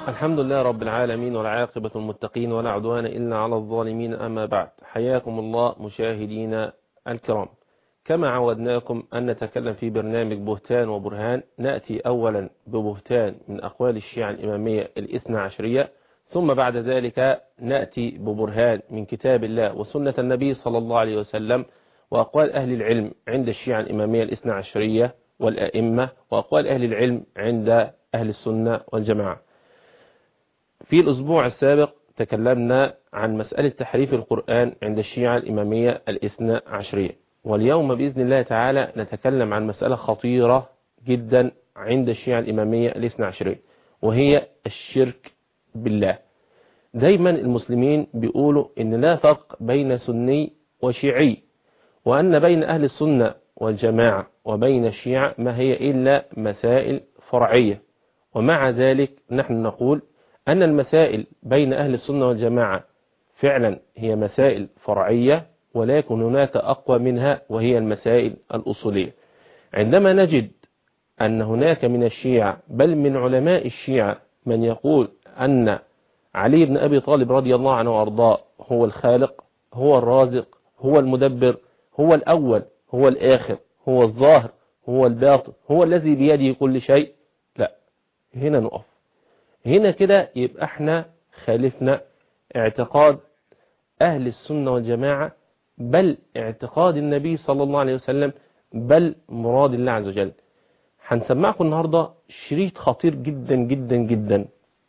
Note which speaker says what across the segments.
Speaker 1: الحمد لله رب العالمين والعاقبة المتقين ولا عدوان إلا على الظالمين أما بعد حياكم الله مشاهدين الكرام كما عودناكم أن نتكلم في برنامج بهتان وبرهان نأتي أولا ببهتان من أقوال الشيعة الإمامية الإثنى عشرية ثم بعد ذلك نأتي ببرهان من كتاب الله وسنة النبي صلى الله عليه وسلم وأقوال أهل العلم عند الشيعة الإمامية الإثنى عشرية والأئمة وأقوال أهل العلم عند أهل السنة والجماعة في الأسبوع السابق تكلمنا عن مسألة تحريف القرآن عند الشيعة الإمامية الإثنى عشرية واليوم بإذن الله تعالى نتكلم عن مسألة خطيرة جدا عند الشيعة الإمامية الإثنى عشرية وهي الشرك بالله دايما المسلمين بيقولوا إن لا فرق بين سني وشيعي وأن بين أهل السنة والجماعة وبين الشيعة ما هي إلا مسائل فرعية ومع ذلك نحن نقول أن المسائل بين أهل السنة والجماعة فعلا هي مسائل فرعية ولكن هناك أقوى منها وهي المسائل الأصولية عندما نجد أن هناك من الشيعة بل من علماء الشيعة من يقول أن علي بن أبي طالب رضي الله عنه وأرضاه هو الخالق هو الرازق هو المدبر هو الأول هو الآخر هو الظاهر هو الباطن هو الذي بيده كل شيء لا هنا نقف هنا كده يبقى احنا خالفنا اعتقاد أهل السنة والجماعة بل اعتقاد النبي صلى الله عليه وسلم بل مراد الله عز وجل هنسمعكم النهاردة شريط خطير جدا جدا جدا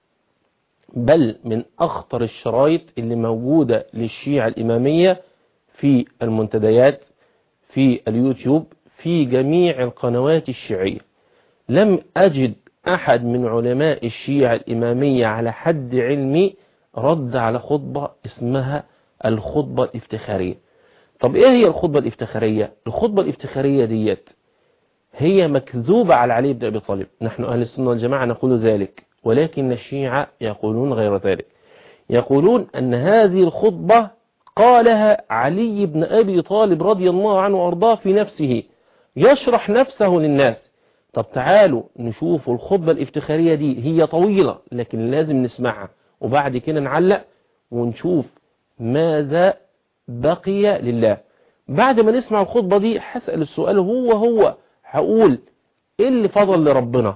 Speaker 1: بل من أخطر الشرايط اللي موجودة للشيعة الإمامية في المنتديات في اليوتيوب في جميع القنوات الشيعية لم أجد أحد من علماء الشيعة الإمامية على حد علمي رد على خطبة اسمها الخطبة الافتخارية طب إيه هي الخطبة الافتخارية الخطبة الافتخارية ديت هي مكذوبة على علي بن أبي طالب نحن أهل السنة والجماعة نقول ذلك ولكن الشيعة يقولون غير ذلك يقولون أن هذه الخطبة قالها علي بن أبي طالب رضي الله عنه وأرضاه في نفسه يشرح نفسه للناس طب تعالوا نشوف الخطبة الافتخارية دي هي طويلة لكن لازم نسمعها وبعد كده نعلق ونشوف ماذا بقي لله بعد ما نسمع الخطبة دي هسأل السؤال هو هو هقول ايه اللي فضل لربنا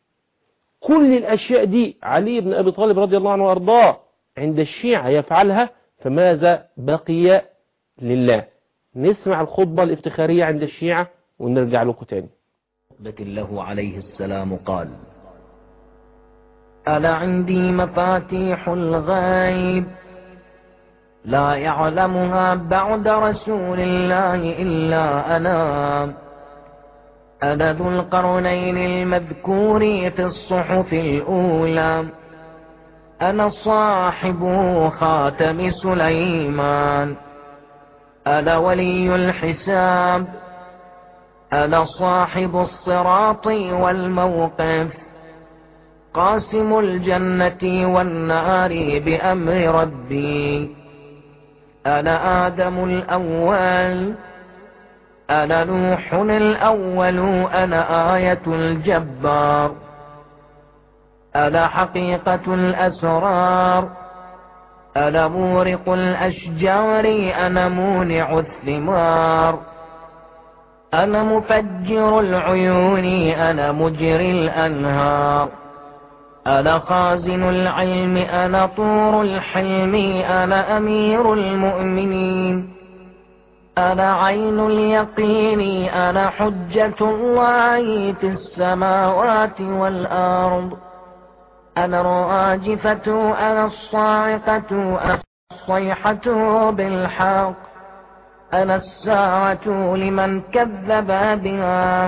Speaker 1: كل الاشياء دي علي بن ابي طالب رضي الله عنه وارضاه عند الشيعة يفعلها فماذا بقي لله نسمع الخطبة الافتخارية عند الشيعة ونرجع لكم تاني
Speaker 2: له عليه السلام قال ألا عندي مفاتيح الغيب لا يعلمها بعد رسول الله إلا أنا أنا ذو القرنين المذكور في الصحف الأولى أنا صاحب خاتم سليمان أنا ولي الحساب أنا صاحب الصراط والموقف قاسم الجنة والنار بأمر ربي أنا آدم الأول أنا نوح الأول أنا آية الجبار أنا حقيقة الأسرار أنا مورق الأشجار أنا مونع الثمار أنا مفجر العيون أنا مجري الأنهار أنا خازن العلم أنا طور الحلم أنا أمير المؤمنين أنا عين اليقين أنا حجة الله في السماوات والأرض أنا الراجفة أنا الصاعقة أنا الصيحة بالحق أنا الساعة لمن كذب بها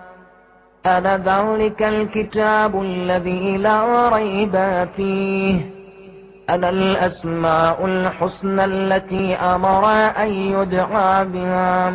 Speaker 2: أنا ذلك الكتاب الذي لا ريب فيه أنا الأسماء الحسنى التي أمر أن يدعى بها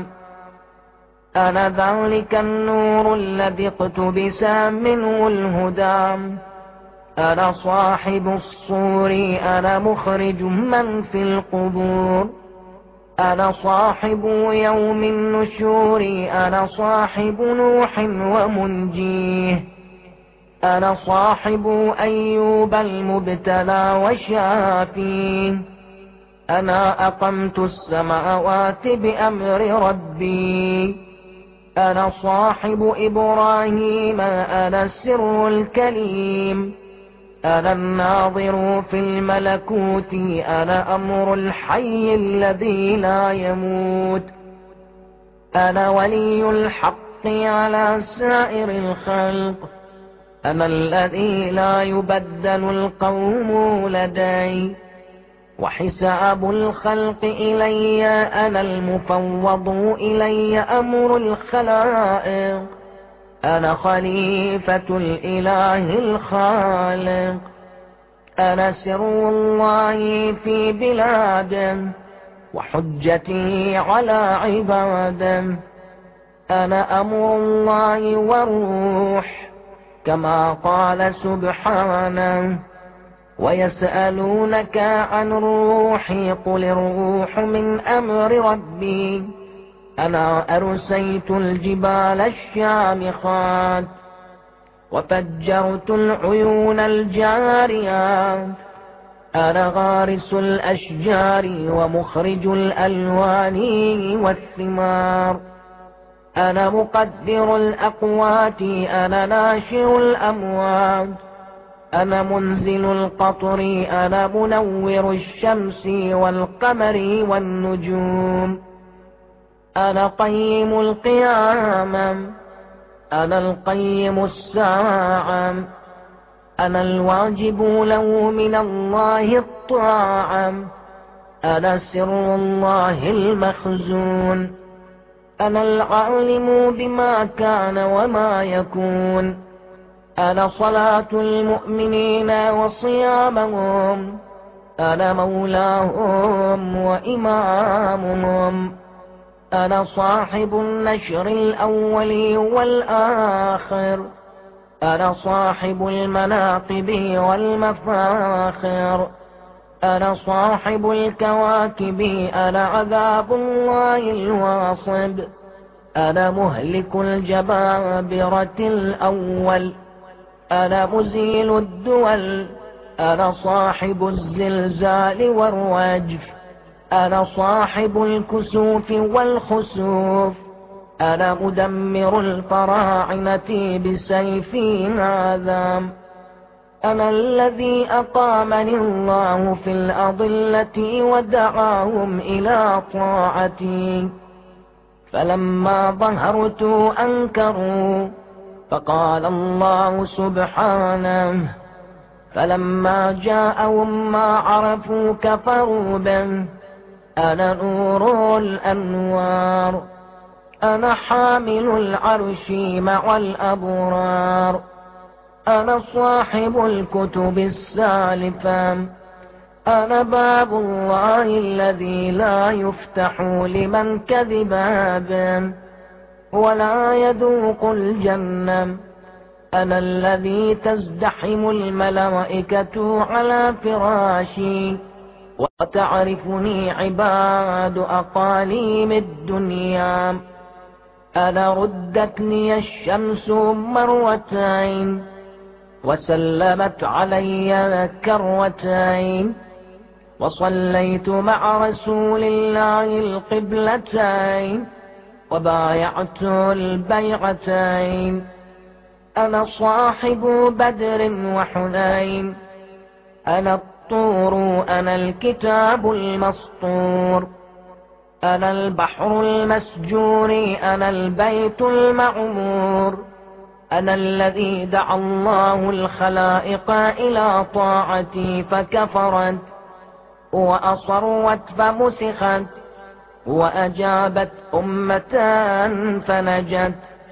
Speaker 2: أنا ذلك النور الذي اقتبس منه الهدى أنا صاحب الصور أنا مخرج من في القبور أنا صاحب يوم النشور أنا صاحب نوح ومنجيه أنا صاحب أيوب المبتلى وشافيه أنا أقمت السماوات بأمر ربي أنا صاحب إبراهيم أنا السر الكليم أنا الناظر في الملكوت أنا أمر الحي الذي لا يموت أنا ولي الحق على سائر الخلق أنا الذي لا يبدل القوم لدي وحساب الخلق إلي أنا المفوض إلي أمر الخلائق أنا خليفة الإله الخالق أنا سر الله في بلاده وحجتي على عباده أنا أمر الله والروح كما قال سبحانه ويسألونك عن الروح قل الروح من أمر ربي أنا أرسيت الجبال الشامخات وفجرت العيون الجاريات أنا غارس الأشجار ومخرج الألوان والثمار أنا مقدر الأقوات أنا ناشر الأموات أنا منزل القطر أنا منور الشمس والقمر والنجوم أنا قيم القيامة أنا القيم الساعة أنا الواجب له من الله الطاعة أنا سر الله المخزون أنا العالم بما كان وما يكون أنا صلاة المؤمنين وصيامهم أنا مولاهم وإمامهم أنا صاحب النشر الأول والآخر أنا صاحب المناقب والمفاخر أنا صاحب الكواكب أنا عذاب الله الواصب أنا مهلك الجبابرة الأول أنا مزيل الدول أنا صاحب الزلزال والرجف أنا صاحب الكسوف والخسوف أنا مدمر الفراعنة بسيفي هذا أنا الذي أقامني الله في الأضلة ودعاهم إلى طاعتي فلما ظهرت أنكروا فقال الله سبحانه فلما جاءهم ما عرفوا كفروا به أنا نور الأنوار أنا حامل العرش مع الأبرار أنا صاحب الكتب السالفة أنا باب الله الذي لا يفتح لمن كذب به ولا يذوق الجنة أنا الذي تزدحم الملائكة على فراشي وتعرفني عباد أقاليم الدنيا أنا ردت لي الشمس مرتين وسلمت علي كروتين وصليت مع رسول الله القبلتين وبايعت البيعتين أنا صاحب بدر وحنين أنا الطور أنا الكتاب المسطور أنا البحر المسجور أنا البيت المعمور أنا الذي دعا الله الخلائق إلى طاعتي فكفرت وأصرت فمسخت وأجابت أمتان فنجت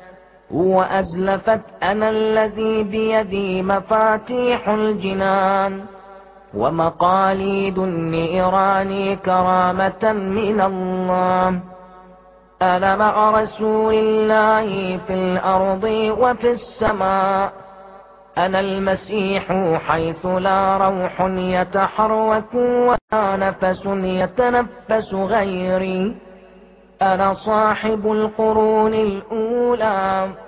Speaker 2: وأزلفت أنا الذي بيدي مفاتيح الجنان ومقاليد النيران كرامة من الله أنا مع رسول الله في الأرض وفي السماء أنا المسيح حيث لا روح يتحرك ولا نفس يتنفس غيري أنا صاحب القرون الأولى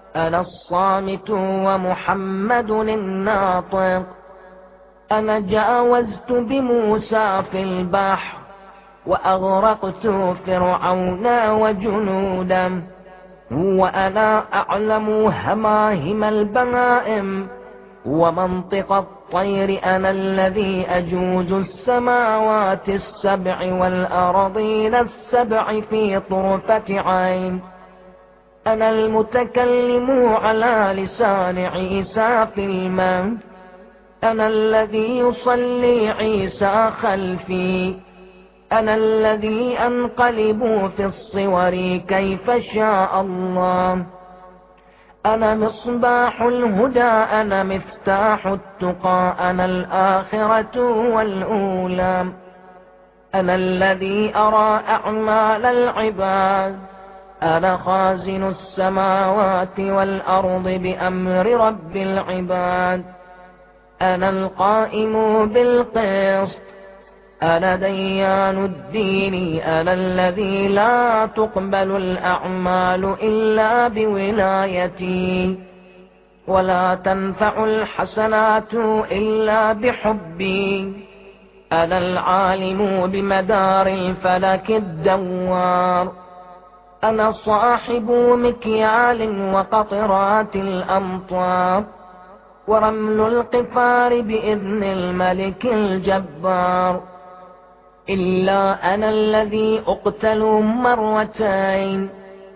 Speaker 2: أنا الصامت ومحمد الناطق أنا جاوزت بموسى في البحر وأغرقت فرعون وجنودا وأنا أعلم هماهم البهائم ومنطق الطير أنا الذي أجوز السماوات السبع والأرضين السبع في طرفة عين أنا المتكلم على لسان عيسى في الماء أنا الذي يصلي عيسى خلفي أنا الذي أنقلب في الصور كيف شاء الله أنا مصباح الهدى أنا مفتاح التقى أنا الآخرة والأولى أنا الذي أرى أعمال العباد أنا خازن السماوات والأرض بأمر رب العباد أنا القائم بالقسط أنا ديان الدين أنا الذي لا تقبل الأعمال إلا بولايتي ولا تنفع الحسنات إلا بحبي أنا العالم بمدار الفلك الدوار أنا صاحب مكيال وقطرات الأمطار ورمل القفار بإذن الملك الجبار إلا أنا الذي أقتل مرتين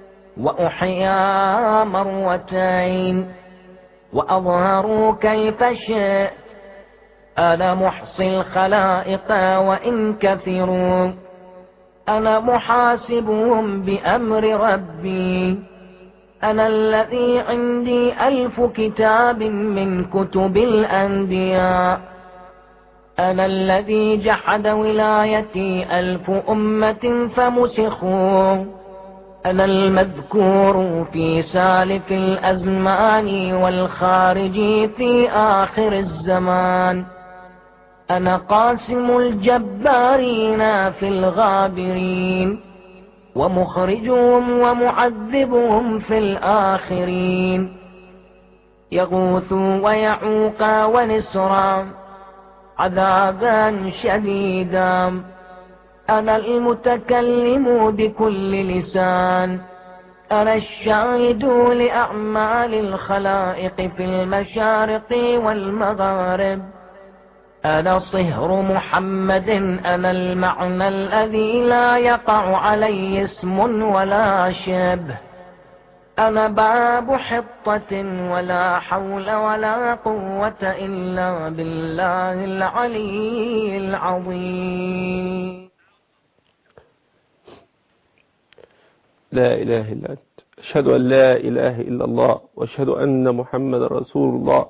Speaker 2: وأحيا مرتين وأظهر كيف شئت أنا محصي الخلائق وإن كثروا أنا محاسبهم بأمر ربي أنا الذي عندي ألف كتاب من كتب الأنبياء أنا الذي جحد ولايتي ألف أمة فمسخوا أنا المذكور في سالف الأزمان والخارج في آخر الزمان أنا قاسم الجبارين في الغابرين ومخرجهم ومعذبهم في الآخرين يغوث ويعوق ونسرا عذابا شديدا أنا المتكلم بكل لسان أنا الشاهد لأعمال الخلائق في المشارق والمغارب أنا صهر محمد أنا المعنى الذي لا يقع عليه اسم ولا شبه أنا باب حطة ولا حول ولا قوة إلا بالله العلي العظيم
Speaker 1: لا إله إلا أنت أشهد أن لا إله إلا الله وأشهد أن محمد رسول الله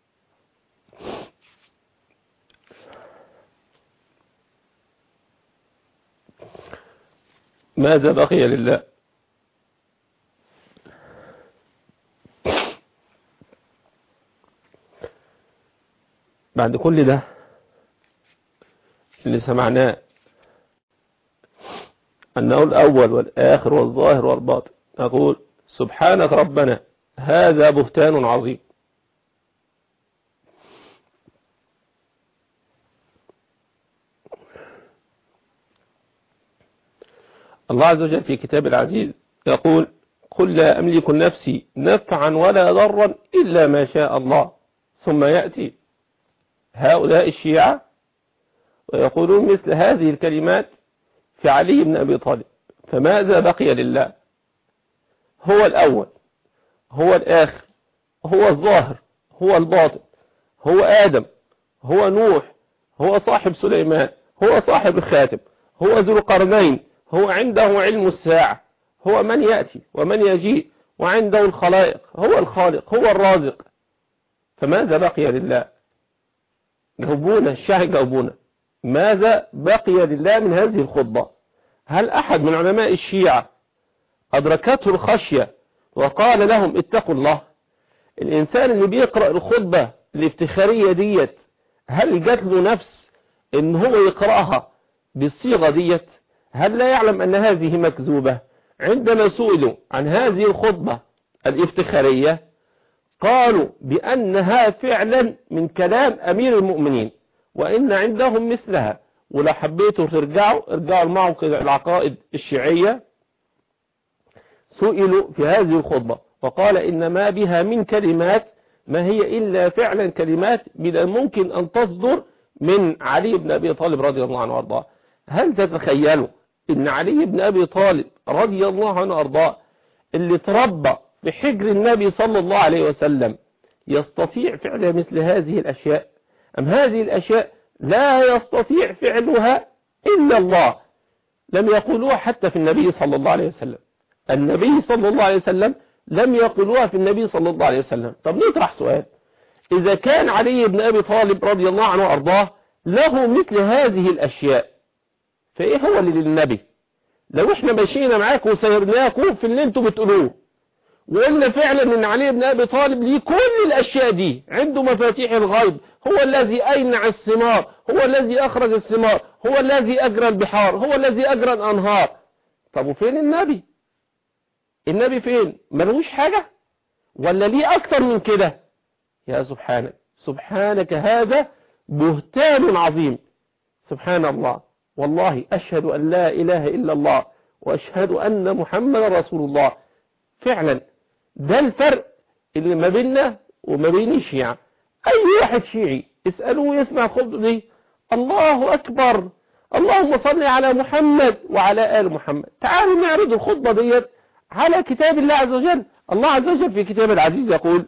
Speaker 1: ماذا بقي لله بعد كل ده اللي سمعناه أنه الأول والآخر والظاهر والباطن أقول سبحانك ربنا هذا بهتان عظيم الله عز وجل في كتاب العزيز يقول قل لا أملك نفسي نفعا ولا ضرا إلا ما شاء الله ثم يأتي هؤلاء الشيعة ويقولون مثل هذه الكلمات في علي بن أبي طالب فماذا بقي لله هو الأول هو الآخر هو الظاهر هو الباطن هو آدم هو نوح هو صاحب سليمان هو صاحب الخاتم هو ذو القرنين هو عنده علم الساعة هو من يأتي ومن يجيء وعنده الخلائق هو الخالق هو الرازق فماذا بقي لله جاوبونا الشاعر جاوبونا ماذا بقي لله من هذه الخطبة هل أحد من علماء الشيعة أدركته الخشية وقال لهم اتقوا الله الإنسان اللي بيقرأ الخطبة الافتخارية ديت هل جات له نفس ان هو يقرأها بالصيغة ديت هل لا يعلم أن هذه مكذوبة عندما سئلوا عن هذه الخطبة الافتخارية قالوا بأنها فعلا من كلام أمير المؤمنين وإن عندهم مثلها ولو حبيتوا ترجعوا ارجعوا معه العقائد الشيعية سئلوا في هذه الخطبة وقال إن ما بها من كلمات ما هي إلا فعلا كلمات من الممكن أن تصدر من علي بن أبي طالب رضي الله عنه وارضاه هل تتخيلوا إن علي بن أبي طالب رضي الله عنه وارضاه اللي تربى بحجر النبي صلى الله عليه وسلم يستطيع فعل مثل هذه الأشياء أم هذه الأشياء لا يستطيع فعلها إلا الله لم يقولوها حتى في النبي صلى الله عليه وسلم النبي صلى الله عليه وسلم لم يقولوها في النبي صلى الله عليه وسلم طب نطرح سؤال إذا كان علي بن أبي طالب رضي الله عنه وأرضاه له مثل هذه الأشياء فإيه هو اللي للنبي لو احنا ماشيين معاكم وسيرناكم في اللي انتم بتقولوه وقلنا فعلا ان علي بن ابي طالب ليه كل الاشياء دي عنده مفاتيح الغيب هو الذي اينع الثمار هو الذي اخرج الثمار هو الذي اجرى البحار هو الذي اجرى الانهار طب وفين النبي النبي فين ملوش حاجة ولا ليه اكتر من كده يا سبحانك سبحانك هذا بهتان عظيم سبحان الله والله أشهد أن لا إله إلا الله وأشهد أن محمد رسول الله فعلا ده الفرق اللي ما بيننا وما بين الشيعة أي واحد شيعي اسألوه يسمع خطبة دي الله أكبر اللهم صل على محمد وعلى آل محمد تعالوا نعرض الخطبة ديت على كتاب الله عز وجل الله عز وجل في كتاب العزيز يقول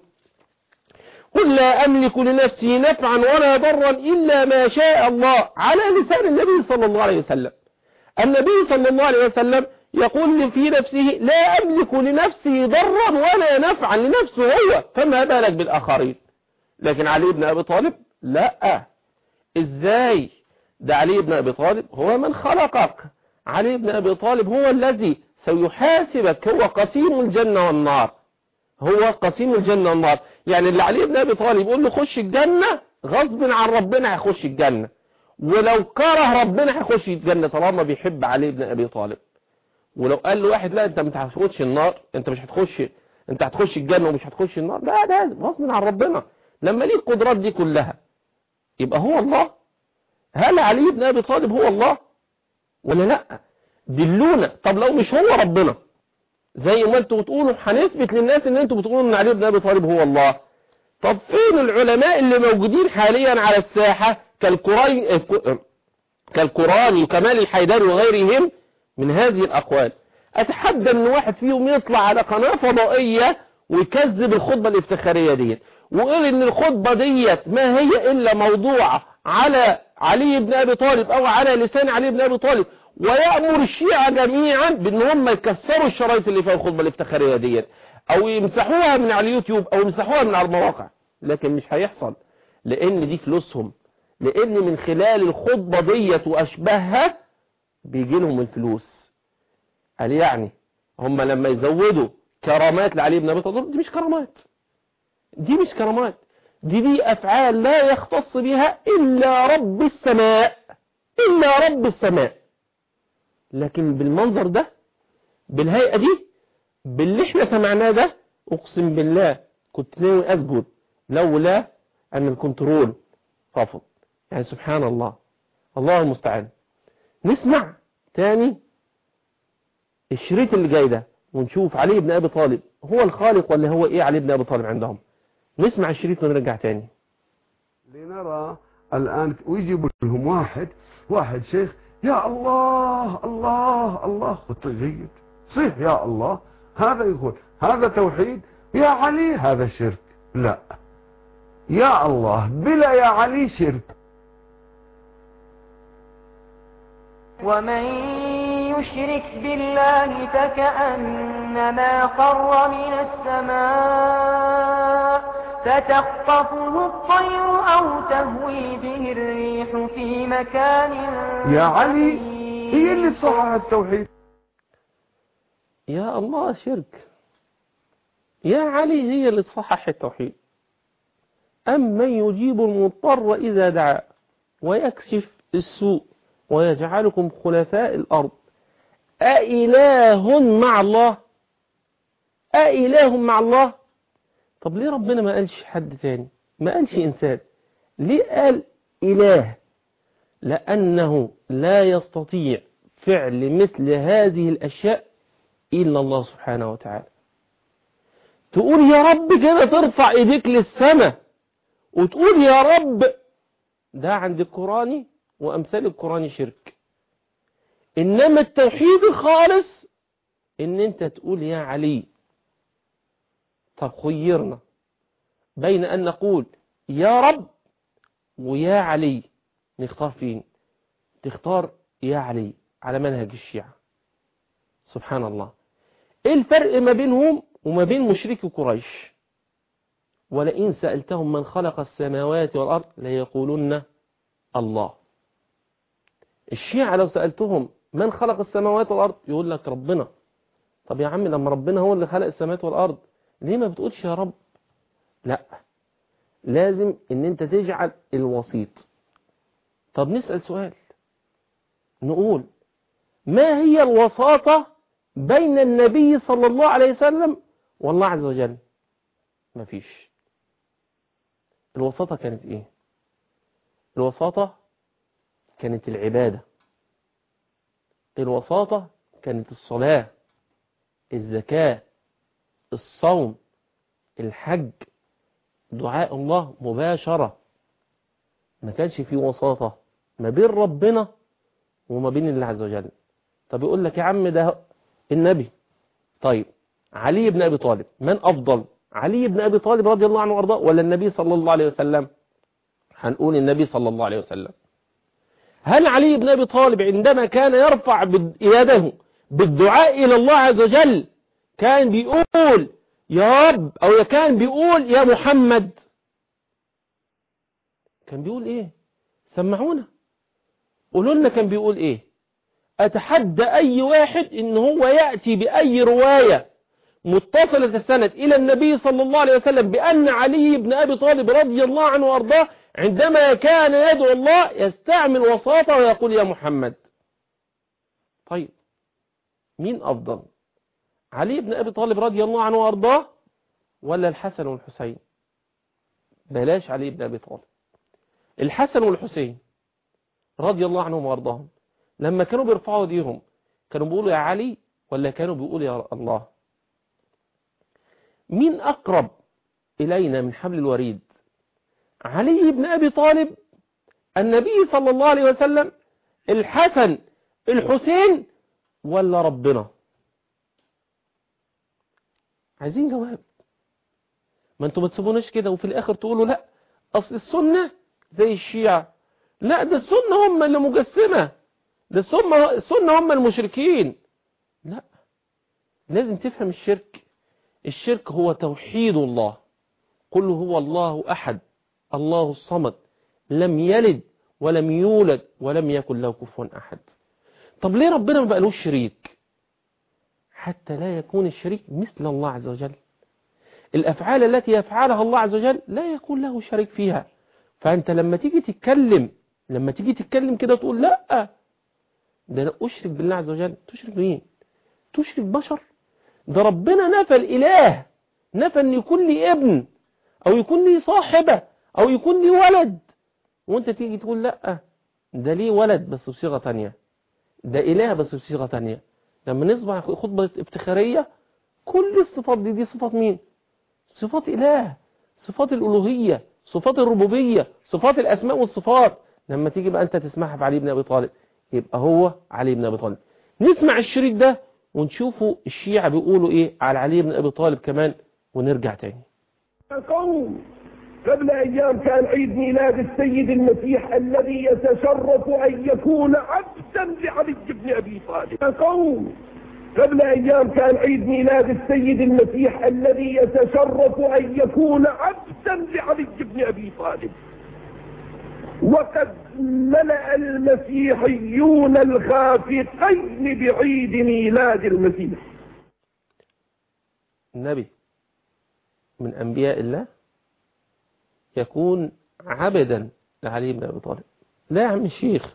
Speaker 1: قل لا أملك لنفسي نفعا ولا ضرا إلا ما شاء الله على لسان النبي صلى الله عليه وسلم النبي صلى الله عليه وسلم يقول في نفسه لا أملك لنفسي ضرا ولا نفعا لنفسه هو فما بالك بالآخرين لكن علي بن أبي طالب لا إزاي ده علي بن أبي طالب هو من خلقك علي بن أبي طالب هو الذي سيحاسبك هو قسيم الجنة والنار هو قسيم الجنة والنار يعني اللي علي بن أبي طالب يقول له خش الجنة غصب عن ربنا هيخش الجنة ولو كره ربنا هيخش الجنة طالما بيحب علي بن أبي طالب ولو قال له واحد لا انت مش هتخش النار انت مش هتخش انت هتخش الجنة ومش هتخش النار لا ده غصب عن ربنا لما ليه القدرات دي كلها يبقى هو الله هل علي بن أبي طالب هو الله ولا لا دلونا طب لو مش هو ربنا زي ما انتوا بتقولوا هنثبت للناس ان انتوا بتقولوا ان علي بن ابي طالب هو الله طب فين العلماء اللي موجودين حاليا على الساحة كالقراني كالقراني وكمال الحيدري وغيرهم من هذه الاقوال اتحدى ان واحد فيهم يطلع على قناة فضائية ويكذب الخطبة الافتخارية ديت ويقول ان الخطبة ديت ما هي الا موضوع على علي بن ابي طالب او على لسان علي بن ابي طالب ويأمر الشيعة جميعا بان هم يكسروا الشرايط اللي فيها الخطبة الافتخارية ديت او يمسحوها من على اليوتيوب او يمسحوها من على المواقع لكن مش هيحصل لان دي فلوسهم لان من خلال الخطبة ديت واشباهها بيجي لهم الفلوس قال يعني هم لما يزودوا كرامات لعلي بن ابي طالب دي مش كرامات دي مش كرامات دي دي افعال لا يختص بها الا رب السماء الا رب السماء لكن بالمنظر ده بالهيئة دي باللي احنا سمعناه ده اقسم بالله كنت ناوي اسجد لولا ان الكنترول رفض يعني سبحان الله الله المستعان نسمع تاني الشريط اللي جاي ده ونشوف علي بن ابي طالب هو الخالق ولا هو ايه علي بن ابي طالب عندهم نسمع الشريط ونرجع تاني
Speaker 3: لنرى الآن ويجيبوا لهم واحد واحد شيخ يا الله الله الله وتجيد صح يا الله هذا يقول هذا توحيد يا علي هذا شرك لا يا الله بلا يا علي شرك
Speaker 2: ومن يشرك بالله فكأنما خر من السماء فتخطفه الطير أو تهوي به الريح في مكان
Speaker 3: يا علي هي اللي تصحح التوحيد
Speaker 1: يا الله شرك يا علي هي اللي تصحح التوحيد أمن يجيب المضطر إذا دعا ويكشف السوء ويجعلكم خلفاء الأرض أإله مع الله أإله مع الله طب ليه ربنا ما قالش حد تاني ما قالش إنسان ليه قال إله لأنه لا يستطيع فعل مثل هذه الأشياء إلا الله سبحانه وتعالى تقول يا رب كده ترفع ايديك للسماء وتقول يا رب ده عند القرآن وأمثال القرآن شرك إنما التوحيد الخالص إن أنت تقول يا علي طب خيرنا بين أن نقول يا رب ويا علي نختار فين تختار يا علي على منهج الشيعة سبحان الله ايه الفرق ما بينهم وما بين مشركي قريش ولئن سألتهم من خلق السماوات والأرض ليقولن الله الشيعة لو سألتهم من خلق السماوات والأرض يقول لك ربنا طب يا عم لما ربنا هو اللي خلق السماوات والأرض ليه ما بتقولش يا رب لا لازم ان انت تجعل الوسيط طب نسأل سؤال نقول ما هي الوساطة بين النبي صلى الله عليه وسلم والله عز وجل مفيش الوساطة كانت ايه الوساطة كانت العبادة الوساطة كانت الصلاة الزكاة الصوم الحج دعاء الله مباشرة ما كانش في وساطة ما بين ربنا وما بين الله عز وجل طب يقول لك يا عم ده النبي طيب علي بن أبي طالب من أفضل علي بن أبي طالب رضي الله عنه وأرضاه ولا النبي صلى الله عليه وسلم هنقول النبي صلى الله عليه وسلم هل علي بن أبي طالب عندما كان يرفع يده بالدعاء إلى الله عز وجل كان بيقول يا رب أو كان بيقول يا محمد كان بيقول إيه سمعونا قولوا لنا كان بيقول إيه أتحدى أي واحد إن هو يأتي بأي رواية متصلة السند إلى النبي صلى الله عليه وسلم بأن علي بن أبي طالب رضي الله عنه وأرضاه عندما كان يدعو الله يستعمل وساطة ويقول يا محمد طيب مين أفضل علي بن أبي طالب رضي الله عنه وأرضاه ولا الحسن والحسين بلاش علي بن أبي طالب الحسن والحسين رضي الله عنهم وأرضاهم لما كانوا بيرفعوا ايديهم كانوا بيقولوا يا علي ولا كانوا بيقولوا يا الله مين أقرب إلينا من حبل الوريد علي بن أبي طالب النبي صلى الله عليه وسلم الحسن الحسين ولا ربنا عايزين جواب ما انتوا ما تسيبوناش كده وفي الاخر تقولوا لا اصل السنة زي الشيعة لا ده السنة هم اللي مجسمة ده السنة هم المشركين لا لازم تفهم الشرك الشرك هو توحيد الله قل هو الله أحد الله الصمد لم يلد ولم يولد ولم يكن له كفوا أحد طب ليه ربنا ما بقالوش شريك حتى لا يكون الشريك مثل الله عز وجل الأفعال التي يفعلها الله عز وجل لا يكون له شريك فيها فأنت لما تيجي تتكلم لما تيجي تتكلم كده تقول لا ده أنا أشرك بالله عز وجل تشرك مين تشرك بشر ده ربنا نفى الإله نفى أن يكون لي ابن أو يكون لي صاحبة أو يكون لي ولد وانت تيجي تقول لا ده ليه ولد بس بصيغة تانية ده إله بس بصيغة تانية لما نصبح خطبة افتخارية كل الصفات دي دي صفات مين صفات إله صفات الألوهية صفات الربوبية صفات الأسماء والصفات لما تيجي بقى أنت تسمعها في علي بن أبي طالب يبقى هو علي بن أبي طالب نسمع الشريط ده ونشوفوا الشيعة بيقولوا إيه على علي بن أبي طالب كمان ونرجع تاني
Speaker 4: قوم قبل أيام كان عيد ميلاد السيد المسيح الذي يتشرف أن يكون عبدا لعلي بن أبي طالب قوم قبل أيام كان عيد ميلاد السيد المسيح الذي يتشرف أن يكون عبدا لعلي بن أبي طالب وقد ملأ المسيحيون الخافقين بعيد ميلاد المسيح
Speaker 1: النبي من أنبياء الله يكون عبدا لعلي بن أبي طالب لا يا عم الشيخ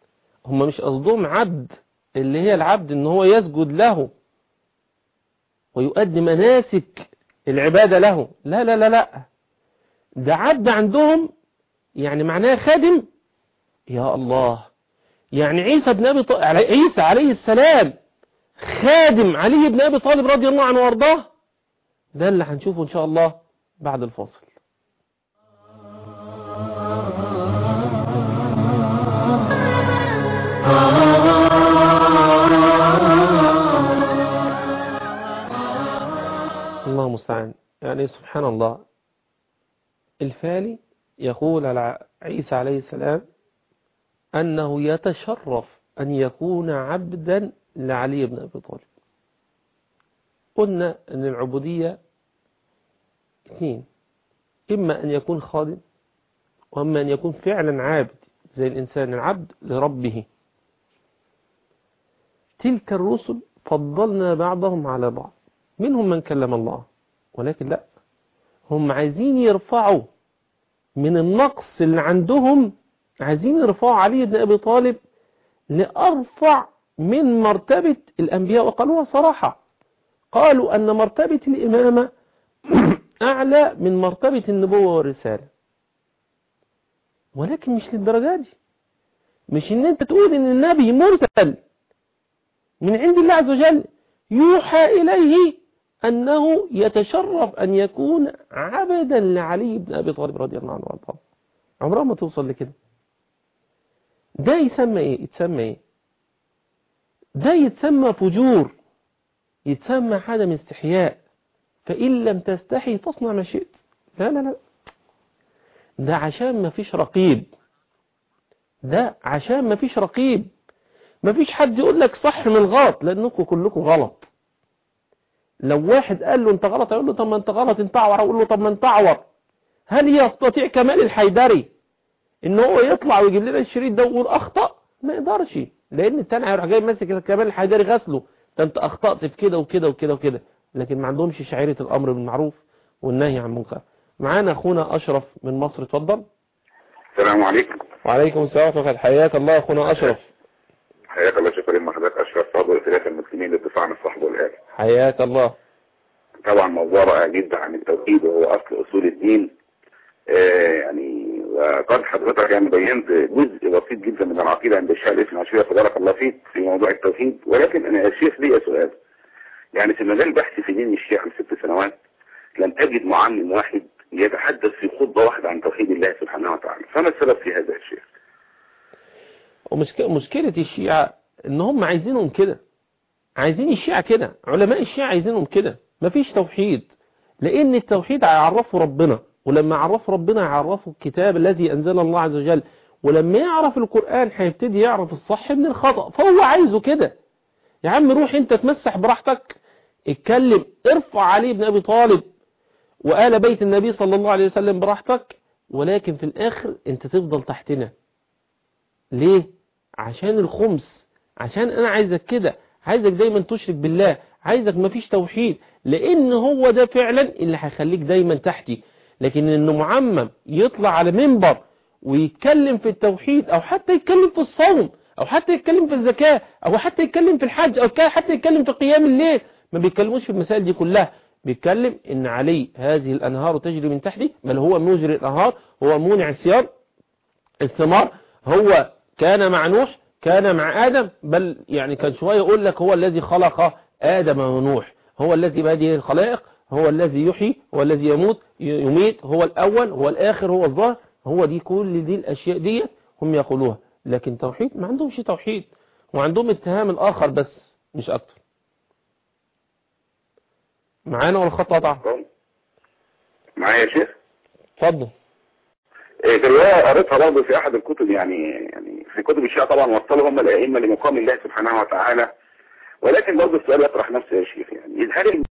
Speaker 1: هم مش قصدهم عبد اللي هي العبد ان هو يسجد له ويؤدي مناسك العبادة له لا لا لا لا ده عبد عندهم يعني معناه خادم يا الله يعني عيسى بن أبي طالب عيسى عليه السلام خادم علي بن أبي طالب رضي الله عنه وارضاه ده اللي هنشوفه إن شاء الله بعد الفاصل الله المستعان يعني سبحان الله الفالي يقول على عيسى عليه السلام أنه يتشرف أن يكون عبدا لعلي بن أبي طالب قلنا أن العبودية اثنين إما أن يكون خادم وإما أن يكون فعلا عابد زي الإنسان العبد لربه تلك الرسل فضلنا بعضهم على بعض منهم من كلم الله ولكن لا هم عايزين يرفعوا من النقص اللي عندهم عايزين يرفعوا علي بن أبي طالب لأرفع من مرتبة الأنبياء وقالوها صراحة قالوا أن مرتبة الإمامة أعلى من مرتبة النبوة والرسالة ولكن مش للدرجة دي مش ان انت تقول ان النبي مرسل من عند الله عز وجل يوحى إليه أنه يتشرف أن يكون عبدا لعلي بن أبي طالب رضي الله عنه وارضاه عمرها ما توصل لكده ده يسمى ايه يتسمى ايه ده يتسمى فجور يتسمى عدم استحياء فإن لم تستحي تصنع ما شئت لا لا لا ده عشان ما فيش رقيب ده عشان ما فيش رقيب ما فيش حد يقول لك صح من غلط لأنكم كلكم غلط لو واحد قال له انت غلط يقول له طب ما انت غلط انت اعور اقول له طب ما انت اعور هل يستطيع كمال الحيدري ان هو يطلع ويجيب لنا الشريط ده ويقول اخطأ ما يقدرش لان التاني هيروح جاي ماسك كمال الحيدري غسله ده انت اخطأت في كده وكده وكده وكده لكن ما عندهمش شعيرة الامر بالمعروف والنهي عن المنكر معانا اخونا اشرف من مصر اتفضل
Speaker 5: السلام عليكم
Speaker 1: وعليكم السلام ورحمه الله حياك الله اخونا اشرف
Speaker 5: حياك الله شكرا لما حضرتك اشرف عضو ائتلاف المسلمين للدفاع عن الصحب والآل
Speaker 1: حياك الله
Speaker 5: طبعا موضوع رائع جدا عن التوحيد وهو اصل اصول الدين آه يعني وقد حضرتك يعني بينت جزء بسيط جدا من العقيده عند الشيخ الاسم عشوية تبارك الله فيك في موضوع التوحيد ولكن انا يا شيخ لي سؤال يعني في مجال بحثي في دين الشيعة من ست سنوات لم أجد معلم واحد يتحدث في خطبة واحدة عن توحيد الله سبحانه وتعالى فما السبب في هذا الشيخ
Speaker 1: ومشكلة الشيعة ان هم عايزينهم كده عايزين الشيعة كده علماء الشيعة عايزينهم كده مفيش توحيد لان التوحيد هيعرفوا ربنا ولما يعرفوا ربنا يعرفوا الكتاب الذي انزل الله عز وجل ولما يعرف القرآن هيبتدي يعرف الصح من الخطأ فهو عايزه كده يا عم روح انت تمسح براحتك اتكلم ارفع علي بن ابي طالب وآل بيت النبي صلى الله عليه وسلم براحتك ولكن في الاخر انت تفضل تحتنا ليه عشان الخمس عشان انا عايزك كده عايزك دايما تشرك بالله عايزك مفيش توحيد لان هو ده فعلا اللي هيخليك دايما تحتي لكن انه معمم يطلع على منبر ويتكلم في التوحيد او حتى يتكلم في الصوم او حتى يتكلم في الزكاة او حتى يتكلم في الحج او حتى يتكلم في قيام الليل ما بيتكلموش في المسائل دي كلها بيتكلم ان علي هذه الانهار تجري من تحتي بل هو مجري الانهار هو مونع الثياب الثمار هو كان مع نوح كان مع آدم بل يعني كان شوية يقول لك هو الذي خلق آدم ونوح هو الذي بهذه الخلائق هو الذي يحيي هو الذي يموت يميت هو الأول هو الآخر هو الظاهر هو دي كل دي الأشياء دي هم يقولوها لكن توحيد ما عندهمش توحيد وعندهم اتهام الآخر بس مش أكتر معانا ولا خط قطع
Speaker 5: معايا يا شيخ
Speaker 1: اتفضل
Speaker 5: في رواية قريتها برضه في أحد الكتب يعني يعني في كتب الشيعة طبعا وصلوا هم الأئمة لمقام الله سبحانه وتعالى ولكن برضه السؤال يطرح نفسه يا شيخ يعني هل